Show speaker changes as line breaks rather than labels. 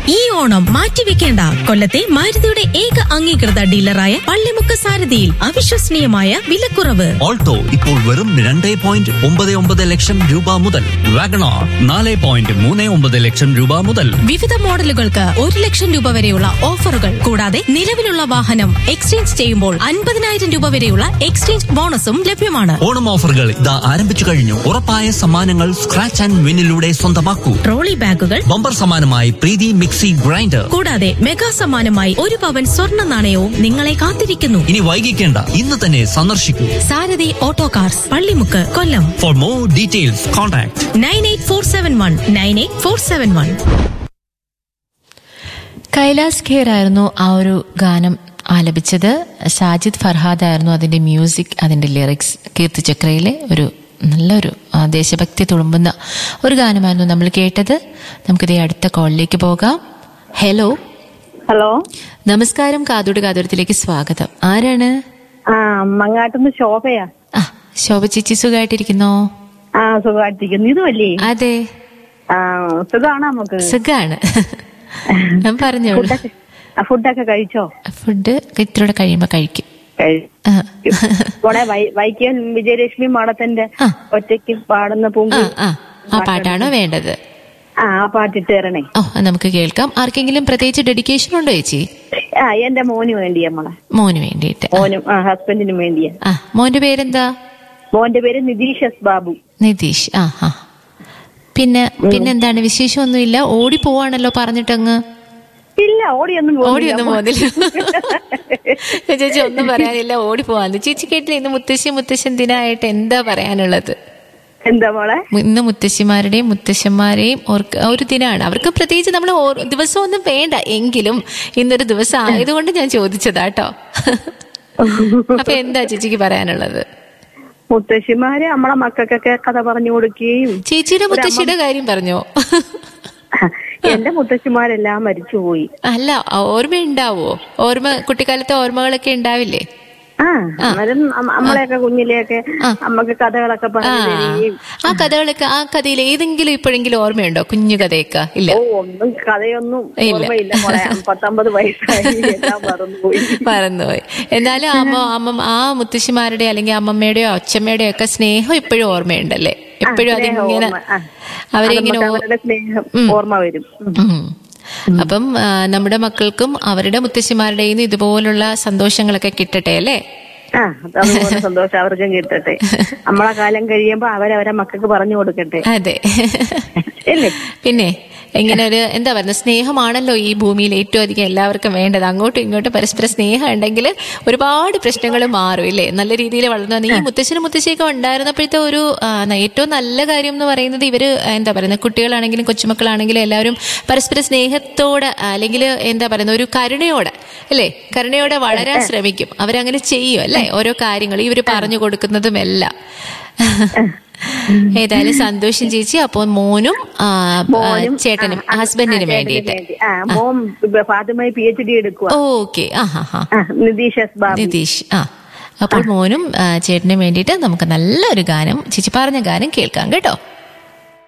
ഈ ഓണം മാറ്റിവെക്കേണ്ട കൊല്ലത്തെ മാരുതിയുടെ ഏക അംഗീകൃത ഡീലറായ പള്ളിമുക്ക് സാരഥിയിൽ അവിശ്വസനീയമായ വിലക്കുറവ്
ഓൾട്ടോ ഇപ്പോൾ വെറും രണ്ട് പോയിന്റ് ഒമ്പത് ഒമ്പത് ലക്ഷം രൂപ മുതൽ വാഗണാർ നാല് പോയിന്റ് മൂന്ന് ഒമ്പത് ലക്ഷം രൂപ മുതൽ
വിവിധ മോഡലുകൾക്ക് ഒരു ലക്ഷം രൂപ വരെയുള്ള ഓഫറുകൾ കൂടാതെ നിലവിലുള്ള വാഹനം എക്സ്ചേഞ്ച് ചെയ്യുമ്പോൾ അൻപതിനായിരം രൂപ വരെയുള്ള എക്സ്ചേഞ്ച് ബോണസും ലഭ്യമാണ്
ഓണം ഓഫറുകൾ ഇതാ ആരംഭിച്ചു കഴിഞ്ഞു ഉറപ്പായ സമ്മാനങ്ങൾ സ്ക്രാച്ച് ആൻഡ് വിന്നിലൂടെ സ്വന്തമാക്കൂ
ട്രോളി ബാഗുകൾ
ബമ്പർ സമ്മാനമായി പ്രീതി മിക്സി ഗ്രൈൻഡർ
കൂടാതെ മെഗാ സമ്മാനമായി ഒരു പവൻ സ്വർണ്ണ നാണയവും നിങ്ങളെ കാത്തിരിക്കുന്നു
ഇനി വൈകിക്കേണ്ട ഇന്ന് തന്നെ സന്ദർശിക്കൂ
Sarathi auto cars Pallimukku Kollam
for more details contact
nine eight four seven one nine eight four seven one
Kailash Kher ആയിരുന്നു ആ ഒരു ഗാനം ആലപിച്ചത് സാജിദ് ഫർഹാദ് ആയിരുന്നു അതിന്റെ മ്യൂസിക് അതിന്റെ ലിറിക്സ് കീർത്തിചക്രയിലെ ഒരു നല്ലൊരു ആ, ദേശഭക്തി തുളുമ്പുന്ന ഒരു ഗാനമായിരുന്നു നമ്മൾ കേട്ടത് നമുക്കിതേ അടുത്ത കോളിലേക്ക് പോകാം ഹലോ
ഹലോ
നമസ്കാരം കാതോട് കാതോരത്തിലേക്ക് സ്വാഗതം ആരാണ്
ആ മങ്ങാട്ടുന്ന് ശോഭയാ
ആ ശോഭ ചേച്ചി സുഖമായിട്ടിരിക്കുന്നോ
ആ സുഖമായിട്ടിരിക്കുന്നു ഇതുമല്ലേ
അതെ
ആ സുഖമാണോ നമുക്ക്
സുഖാണ് ഞാൻ പറഞ്ഞോളൂ
ഫുഡൊക്കെ ആ, ഫുഡൊക്കെ കഴിച്ചോ
ഫുഡ് ഇത്തിരൂടെ കഴിയുമ്പോ കഴിക്കും
കഴി-
ആ.
മോളെ വൈ- വൈക്കം വിജയലക്ഷ്മി മാഡത്തിന്റെ
ആ.
ഒറ്റയ്ക്ക് പാടുന്ന
ആ
പൂങ്കി
ആ ആ പാട്ടാണോ വേണ്ടത്
ആ ആ പാട്ടിട്ട് തരണേ
ഓ അത് നമുക്ക് കേൾക്കാം ആർക്കെങ്കിലും പ്രത്യേകിച്ച് ഡെഡിക്കേഷൻ ഉണ്ടോ ചേച്ചി
ആ എന്റെ മോന് വേണ്ടിയാ മോളെ
മോന് വേണ്ടിയിട്ട് ആ.
മോനും ആ ഹസ്ബൻഡിനും വേണ്ടിയാ
ആ മോന്റെ പേരെന്താ
മോന്റെ പേര് നിതീഷ് എസ് ബാബു
നിതീഷ് ആ ആ പിന്നെ പിന്നെന്താണ് വിശേഷമൊന്നുമില്ല ഓടി പോവാണല്ലോ പറഞ്ഞിട്ടങ്ങ്
ഇല്ല ഓടിയൊന്നും
ഓടിയൊന്നും പോകുന്നില്ല ചേച്ചി ഒന്നും പറയാനില്ല ഓടി പോവാന്ന് ചേച്ചി കേട്ടില്ല ഇന്ന് മുത്തശ്ശി മുത്തശ്ശൻ ദിനമായിട്ട് എന്താ പറയാനുള്ളത്
എന്താ മോളെ
ഇന്ന് മുത്തശ്ശിമാരുടെയും മുത്തശ്ശന്മാരെയും ഓർക്ക് ഒരു ദിനമാണ് അവർക്ക് പ്രത്യേകിച്ച് നമ്മൾ ദിവസമൊന്നും വേണ്ട എങ്കിലും ഇന്നൊരു ദിവസം ആയതുകൊണ്ട് ഞാൻ ചോദിച്ചതാട്ടോ അപ്പൊ എന്താ ചേച്ചിക്ക് പറയാനുള്ളത്
മുത്തശ്ശിമാര് നമ്മളെ മക്കൾക്കൊക്കെ കഥ പറഞ്ഞു കൊടുക്കുകയും
ചേച്ചിയുടെ മുത്തശ്ശിയുടെ കാര്യം പറഞ്ഞോ
എന്റെ മുത്തശ്ശിമാരെല്ലാം മരിച്ചുപോയി
അല്ല ഓർമ്മയുണ്ടാവോ ഓർമ്മ കുട്ടിക്കാലത്തെ ഓർമ്മകളൊക്കെ ഉണ്ടാവില്ലേ
ആ അന്നേരം നമ്മ- നമ്മളെയൊക്കെ കുഞ്ഞിലെയൊക്കെ അമ്മക്ക് കഥകളൊക്കെ
ആ
പറഞ്ഞു തരികയും
ആ കഥകളൊക്കെ ആ കഥയിൽ ഏതെങ്കിലും ഇപ്പോഴെങ്കിലും ഓർമ്മയുണ്ടോ കുഞ്ഞു കഥയൊക്കെ ഇല്ല
ഓ ഒന്നും കഥയൊന്നും
ഇല്ല.
ഓർമ്മയില്ല മോളെ പത്തൊമ്പത് വയസ്സായി എല്ലാം മറന്നുപോയി
മറന്നുപോയി എന്നാലും അമ്മ അമ്മ ആ മുത്തശ്ശിമാരുടെ അല്ലെങ്കിൽ അമ്മമ്മയുടെയോ അച്ഛമ്മയുടെയോ ഒക്കെ സ്നേഹം ഇപ്പോഴും ഓർമ്മയുണ്ടല്ലേ എപ്പോഴും
സ്നേഹം
അതിങ്ങനെ
ഓർമ്മ, ആ.
അവരെ
അത്
ഇങ്ങനെ
നമുക്ക്
ഓ-
അവരുടെ സ്നേഹം ഓർമ്മ വരും ഉം.
ഉം. അപ്പം ആ, നമ്മുടെ മക്കൾക്കും അവരുടെ മുത്തശ്ശിമാരുടെയും ഇതുപോലുള്ള സന്തോഷങ്ങളൊക്കെ കിട്ടട്ടെ അല്ലേ
ആ അതുപോലെ സന്തോഷം അവർക്കും കിട്ടട്ടെ നമ്മളെ കാലം കഴിയുമ്പോ അവരവരെ മക്കൾക്ക് പറഞ്ഞു കൊടുക്കട്ടെ
അതെ
അല്ലേ
പിന്നെ ഇങ്ങനെ ഒരു എന്താ പറയുക സ്നേഹമാണല്ലോ ഈ ഭൂമിയിൽ ഏറ്റവും അധികം എല്ലാവർക്കും വേണ്ടത് അങ്ങോട്ടും ഇങ്ങോട്ടും പരസ്പര സ്നേഹം ഉണ്ടെങ്കിൽ ഒരുപാട് പ്രശ്നങ്ങൾ മാറും ഇല്ലേ നല്ല രീതിയിൽ വളർന്നു വന്ന ഈ മുത്തശ്ശനും മുത്തശ്ശിയൊക്കെ ഉണ്ടായിരുന്നപ്പോഴത്തെ ഒരു ആ, ന- ഏറ്റവും നല്ല കാര്യം എന്ന് പറയുന്നത് ഇവര് എന്താ പറയുന്നത് കുട്ടികളാണെങ്കിലും കൊച്ചുമക്കളാണെങ്കിലും എല്ലാവരും പരസ്പര സ്നേഹത്തോടെ അല്ലെങ്കിൽ എന്താ പറയുന്നത് ഒരു കരുണയോടെ അല്ലേ കരുണയോടെ വളരാൻ ശ്രമിക്കും അവരങ്ങനെ ചെയ്യും അല്ലേ ഓരോ കാര്യങ്ങൾ ഇവർ പറഞ്ഞു കൊടുക്കുന്നതും എല്ലാം ഏതായാലും സന്തോഷം ചേച്ചി അപ്പോൾ മോനും ആ, ആ,
മോനും
ചേട്ടനും
ആ, ആ,
ഹസ്ബൻഡിനും
ആ,
വേണ്ടിയിട്ട്
വേണ്ടി. ആ മോൻ ഫാത്തിമായി പി എച്ച് ഡി എടുക്കുക
ഓക്കെ ആ ഹാ ഹാ
നിതീഷ് എസ് ബാബു
നിതീഷ് ആ അപ്പോൾ മോനും ആ, ചേട്ടനും വേണ്ടിയിട്ട് നമുക്ക് നല്ലൊരു ഗാനം ചേച്ചി പറഞ്ഞ ഗാനം കേൾക്കാം കേട്ടോ